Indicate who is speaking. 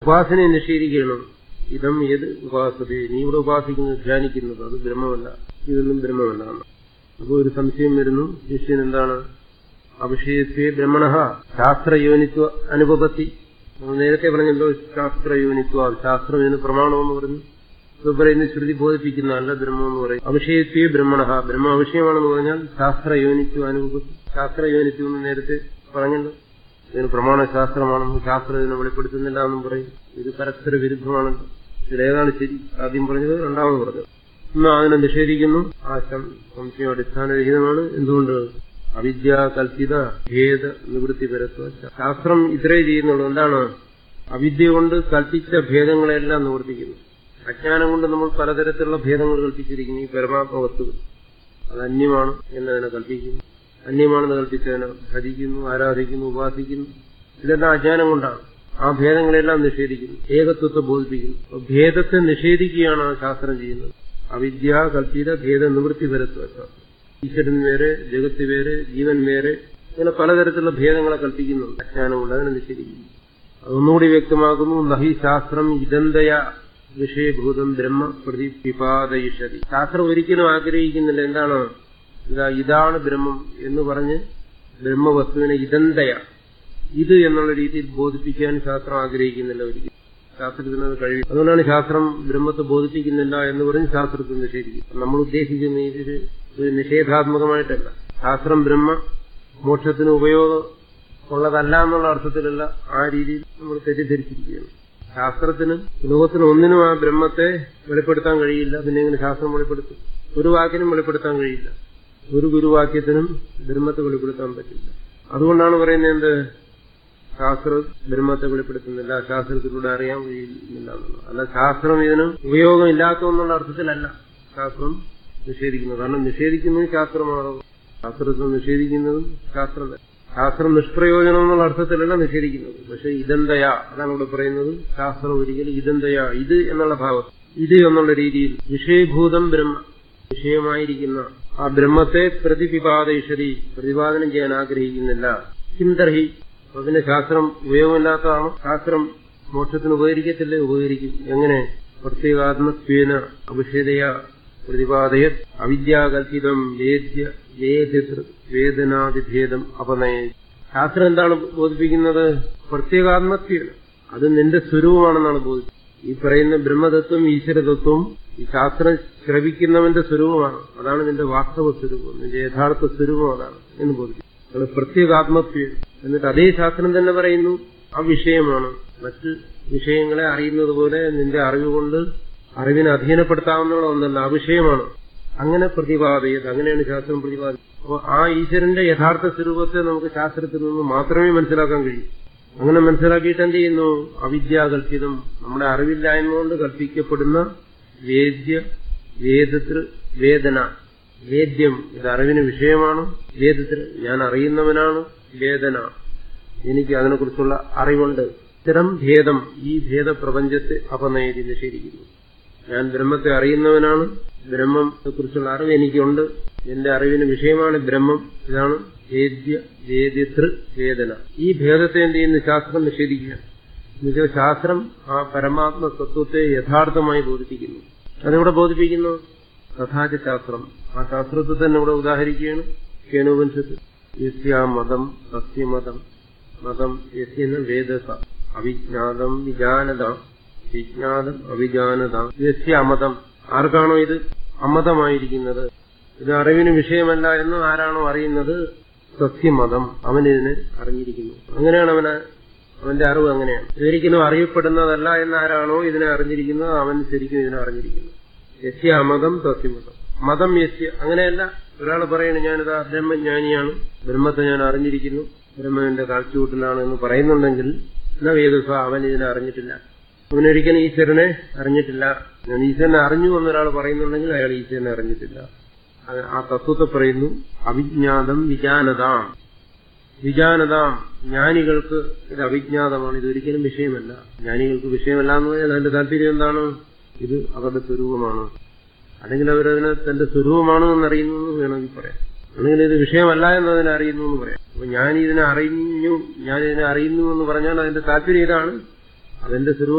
Speaker 1: ഉപാസനയെ നിഷേധിക്കുകയാണ് ഇതം ഏത് ഉപാസത നീ ഇവിടെ ഉപാസിക്കുന്നത് ധ്യാനിക്കുന്നത് അത് ബ്രഹ്മമല്ല ഇതൊന്നും ബ്രഹ്മമല്ല എന്ന്. അപ്പോൾ ഒരു സംശയം വരുന്നു ശിഷ്യൻ എന്താണ് അഭിഷേകത്തെ ബ്രഹ്മണ ശാസ്ത്രയോനിത്വ അനുപപത്തി നമ്മൾ നേരത്തെ പറഞ്ഞല്ലോ ശാസ്ത്രയോനിത്വ ശാസ്ത്രം എന്ന് പ്രമാണമെന്ന് പറഞ്ഞു ഇത് പറയുന്ന ശ്രുതി ബോധിപ്പിക്കുന്നതല്ല ബ്രഹ്മം എന്ന് പറയും അഭിഷേകത്തെ ബ്രഹ്മണ ബ്രഹ്മ അഭിഷയമാണെന്ന് പറഞ്ഞാൽ ശാസ്ത്രയോനിത്വ അനുപപത്തി ശാസ്ത്രയോനിത്വം എന്ന് നേരത്തെ പറഞ്ഞല്ലോ ഇതിന് പ്രമാണശാസ്ത്രമാണെന്നും ശാസ്ത്രം ഇതിനെ വെളിപ്പെടുത്തുന്നില്ല എന്നും പറയും ഇത് പരസ്പര വിരുദ്ധമാണല്ലോ ഇതിലേതാണ് ശരി ആദ്യം പറഞ്ഞത് രണ്ടാമത് പറഞ്ഞത് ഇന്ന് അതിനെ നിഷേധിക്കുന്നു ആ ശം- സംശയം അടിസ്ഥാനരഹിതമാണ് എന്തുകൊണ്ട് അവിദ്യ കൽപ്പിത ഭേദ നിവൃത്തി പരത്വ ശാസ്ത്രം ഇത്രേ ചെയ്യുന്നുള്ളൂ എന്താണ് അവിദ്യ കൊണ്ട് കൽപ്പിച്ച ഭേദങ്ങളെല്ലാം നിവർത്തിക്കുന്നു അജ്ഞാനം കൊണ്ട് നമ്മൾ പലതരത്തിലുള്ള ഭേദങ്ങൾ കൽപ്പിച്ചിരിക്കുന്നു ഈ പരമാത്മ വസ്തുക്കൾ അത് അന്യമാണ് എന്നതിനെ കൽപ്പിക്കുന്നു അന്യമാണെന്ന് കൽപ്പിച്ചതിനെ ഭജിക്കുന്നു ആരാധിക്കുന്നു ഉപാസിക്കുന്നു ഇതെല്ലാം അജ്ഞാനം കൊണ്ടാണ് ആ ഭേദങ്ങളെല്ലാം നിഷേധിക്കുന്നു ഏകത്വത്തെ ബോധിപ്പിക്കുന്നു അപ്പൊ ഭേദത്തെ നിഷേധിക്കുകയാണ് ആ ശാസ്ത്രം ചെയ്യുന്നത് അവിദ്യ കൽപ്പിത ഭേദ നിവൃത്തി പരത്വ ശാസ്ത്രം ഈശ്വരൻ വേറെ ജഗത്ത് വേറെ ജീവൻ വേറെ ഇങ്ങനെ പലതരത്തിലുള്ള ഭേദങ്ങളെ കൽപ്പിക്കുന്നുണ്ട് അജ്ഞാനം കൊണ്ട് അതിനെ നിഷേധിക്കുന്നു അതൊന്നുകൂടി വ്യക്തമാക്കുന്നു നഹി ശാസ്ത്രം ഇതന്തയ വിഷയഭൂതം ബ്രഹ്മ പ്രതിപിപാദയിഷതി ശാസ്ത്രം ഒരിക്കലും ആഗ്രഹിക്കുന്നില്ല എന്താണ് ഇതാ ഇതാണ് ബ്രഹ്മം എന്ന് പറഞ്ഞ് ബ്രഹ്മവസ്തുവിനെ ഇതന്തയ ഇത് എന്നുള്ള രീതിയിൽ ബോധിപ്പിക്കാൻ ശാസ്ത്രം ആഗ്രഹിക്കുന്നില്ല ഒരിക്കലും ശാസ്ത്രത്തിന് അത് കഴിയും അതുകൊണ്ടാണ് ശാസ്ത്രം ബ്രഹ്മത്തെ ബോധിപ്പിക്കുന്നില്ല എന്ന് പറഞ്ഞ് ശാസ്ത്രത്തെ നിഷേധിക്കും നമ്മൾ ഉദ്ദേശിക്കുന്ന ഇതിൽ ഒരു നിഷേധാത്മകമായിട്ടല്ല ശാസ്ത്രം ബ്രഹ്മ മോക്ഷത്തിന് ഉപയോഗം ഉള്ളതല്ല എന്നുള്ള അർത്ഥത്തിലല്ല ആ രീതിയിൽ നമ്മൾ തെറ്റിദ്ധരിച്ചിരിക്കുകയാണ് ശാസ്ത്രത്തിന് ലോകത്തിന് ഒന്നിനും ആ ബ്രഹ്മത്തെ വെളിപ്പെടുത്താൻ കഴിയില്ല പിന്നെ എങ്ങനെ ശാസ്ത്രം വെളിപ്പെടുത്തും ഒരു വാക്കിനും വെളിപ്പെടുത്താൻ കഴിയില്ല ഒരു ഗുരുവാക്യത്തിനും ബ്രഹ്മത്തെ വെളിപ്പെടുത്താൻ പറ്റില്ല അതുകൊണ്ടാണ് പറയുന്നത് എന്ത് ശാസ്ത്രം ബ്രഹ്മത്തെ വെളിപ്പെടുത്തുന്നില്ല ശാസ്ത്രത്തിലൂടെ അറിയാൻ കഴിയുന്നില്ല എന്നുള്ളത് അല്ല ശാസ്ത്രം ഇതിന് ഉപയോഗമില്ലാത്ത എന്നുള്ള അർത്ഥത്തിലല്ല ശാസ്ത്രം നിഷേധിക്കുന്നത് കാരണം നിഷേധിക്കുന്നത് ശാസ്ത്രമാണോ ശാസ്ത്രത്തെ നിഷേധിക്കുന്നതും ശാസ്ത്രം തന്നെ. ശാസ്ത്രം നിഷ്പ്രയോജനം എന്നുള്ള അർത്ഥത്തിലല്ല നിഷേധിക്കുന്നത് പക്ഷെ ഇതെന്തയാ അതാണ് ഇവിടെ പറയുന്നത് ശാസ്ത്രം ഒരിക്കലും ഇതെന്തയാ ഇത് എന്നുള്ള ഭാവം ഇത് എന്നുള്ള രീതിയിൽ വിഷയഭൂതം ബ്രഹ്മ വിഷയമായിരിക്കുന്ന ആ ബ്രഹ്മത്തെ പ്രതിപിപാദയിഷരി പ്രതിപാദനം ചെയ്യാൻ ആഗ്രഹിക്കുന്നില്ല ചിന്തർഹി അപ്പൊ പിന്നെ ശാസ്ത്രം ഉപയോഗമില്ലാത്തതാണോ ശാസ്ത്രം മോക്ഷത്തിന് ഉപകരിക്കത്തില്ലേ ഉപകരിക്കും എങ്ങനെ പ്രത്യേകാത്മത്വേന അഭിഷേദയ പ്രതിപാദയ അവിദ്യാകൽപിതം വേദ്യ വേദിതൃ വേദനാതിഭേദം അപനയ ശാസ്ത്രം എന്താണ് ബോധിപ്പിക്കുന്നത് പ്രത്യേകാത്മത്വേന അത് നിന്റെ സ്വരൂപമാണെന്നാണ് ബോധിപ്പിക്കുന്നത് ഈ പറയുന്ന ബ്രഹ്മതത്വം ഈശ്വരതത്വം ഈ ശാസ്ത്രം ശ്രവിക്കുന്നവന്റെ സ്വരൂപമാണ് അതാണ് നിന്റെ വാസ്തവ സ്വരൂപം നിന്റെ യഥാർത്ഥ സ്വരൂപം അതാണ് എന്ന് ബോധിപ്പിക്കും അത് പ്രത്യേകാത്മത്വം എന്നിട്ട് അതേ ശാസ്ത്രം തന്നെ പറയുന്നു ആ വിഷയമാണ് മറ്റ് വിഷയങ്ങളെ അറിയുന്നത് പോലെ നിന്റെ അറിവുകൊണ്ട് അറിവിനെ അധീനപ്പെടുത്താവുന്ന ഒന്നല്ല ആ വിഷയമാണ് അങ്ങനെ പ്രതിപാദയത് അങ്ങനെയാണ് ശാസ്ത്രം പ്രതിപാദിക്കുന്നത് അപ്പോൾ ആ ഈശ്വരന്റെ യഥാർത്ഥ സ്വരൂപത്തെ നമുക്ക് ശാസ്ത്രത്തിൽ നിന്ന് മാത്രമേ മനസ്സിലാക്കാൻ കഴിയൂ അങ്ങനെ മനസ്സിലാക്കിയിട്ട് എന്ത് ചെയ്യുന്നു അവിദ്യാകൽപിതം നമ്മുടെ അറിവില്ലായ്മ കൊണ്ട് കൽപ്പിക്കപ്പെടുന്ന വേദ്യ വേദതൃ വേദന വേദ്യം ഇത് അറിവിന് വിഷയമാണ് വേദത്തിൽ ഞാൻ അറിയുന്നവനാണ് വേദന എനിക്ക് അതിനെക്കുറിച്ചുള്ള അറിവുണ്ട് ഇത്തരം ഭേദം ഈ ഭേദപ്രപഞ്ചത്തെ അപനയതി നിഷേധിക്കുന്നു ഞാൻ ബ്രഹ്മത്തെ അറിയുന്നവനാണ് ബ്രഹ്മത്തെ കുറിച്ചുള്ള അറിവ് എനിക്കുണ്ട് എന്റെ അറിവിന് വിഷയമാണ് ബ്രഹ്മം ഇതാണ് വേദ്യ വേദ്യതൃ വേദന ഈ ഭേദത്തെ എന്ത് ചെയ്യുന്നു ശാസ്ത്രം നിഷേധിക്കുകയാണ് എന്നുവെച്ചാൽ ശാസ്ത്രം ആ പരമാത്മ തത്വത്തെ യഥാർത്ഥമായി ബോധിപ്പിക്കുന്നു അതെവിടെ ബോധിപ്പിക്കുന്നു തഥാച ശാസ്ത്രം ആ ശാസ്ത്രത്തെ തന്നെ ഇവിടെ ഉദാഹരിക്കുകയാണ് കേണോപനിഷത്ത് യസ്യാ മതം സത്യമതം മതം യസ്യെന്ന വേദസ അവിജ്ഞാതം വിജാനത വിജ്ഞാതം അവിജാനത യസ്യ അമതം ആർക്കാണോ ഇത് അമതമായിരിക്കുന്നത് ഇത് അറിവിന് വിഷയമല്ല എന്ന് ആരാണോ അറിയുന്നത് സത്യമതം അവനിതിനെ അറിഞ്ഞിരിക്കുന്നു അങ്ങനെയാണ് അവന് അവന്റെ അറിവ് അങ്ങനെയാണ് ഇതൊരിക്കലും അറിയപ്പെടുന്നതല്ല എന്ന് ആരാണോ ഇതിനെ അറിഞ്ഞിരിക്കുന്നത് അവൻ ശരിക്കും ഇതിനെ അറിഞ്ഞിരിക്കുന്നു യസ്യ അമതം സത്യമതം മതം യസ്യ അങ്ങനെയല്ല ഒരാൾ പറയുന്നത് ഞാനിതാ ബ്രഹ്മജ്ഞാനിയാണ് ബ്രഹ്മത്തെ ഞാൻ അറിഞ്ഞിരിക്കുന്നു ബ്രഹ്മന്റെ കാഴ്ചകൂട്ടിലാണ് എന്ന് പറയുന്നുണ്ടെങ്കിൽ എന്നാ വേദസ അവൻ ഇതിനെ അറിഞ്ഞിട്ടില്ല അവനൊരിക്കലും ഈശ്വരനെ അറിഞ്ഞിട്ടില്ല ഞാൻ ഈശ്വരനെ അറിഞ്ഞു എന്നൊരാൾ പറയുന്നുണ്ടെങ്കിൽ അയാൾ ഈശ്വരനെ അറിഞ്ഞിട്ടില്ല ആ തത്വത്തെ പറയുന്നു അവിജ്ഞാതം വിജാനതാം വിജാനതാം ജ്ഞാനികൾക്ക് ഇത് അവിജ്ഞാതമാണ് ഇതൊരിക്കലും വിഷയമല്ല ജ്ഞാനികൾക്ക് വിഷയമല്ല എന്ന് പറഞ്ഞാൽ അതിന്റെ താല്പര്യം എന്താണ് ഇത് അവരുടെ സ്വരൂപമാണ് അല്ലെങ്കിൽ അവരതിനെ തന്റെ സ്വരൂപമാണ് എന്നറിയുന്നു എന്ന് വേണമെങ്കിൽ പറയാം അല്ലെങ്കിൽ ഇത് വിഷയമല്ല എന്നതിനെ അറിയുന്നു എന്ന് പറയാം അപ്പൊ ഞാൻ ഇതിനെ അറിഞ്ഞു ഞാൻ ഇതിനെ അറിയുന്നു എന്ന് പറഞ്ഞാൽ അതിന്റെ താല്പര്യം ഇതാണ് അതെന്റെ സ്വരൂപം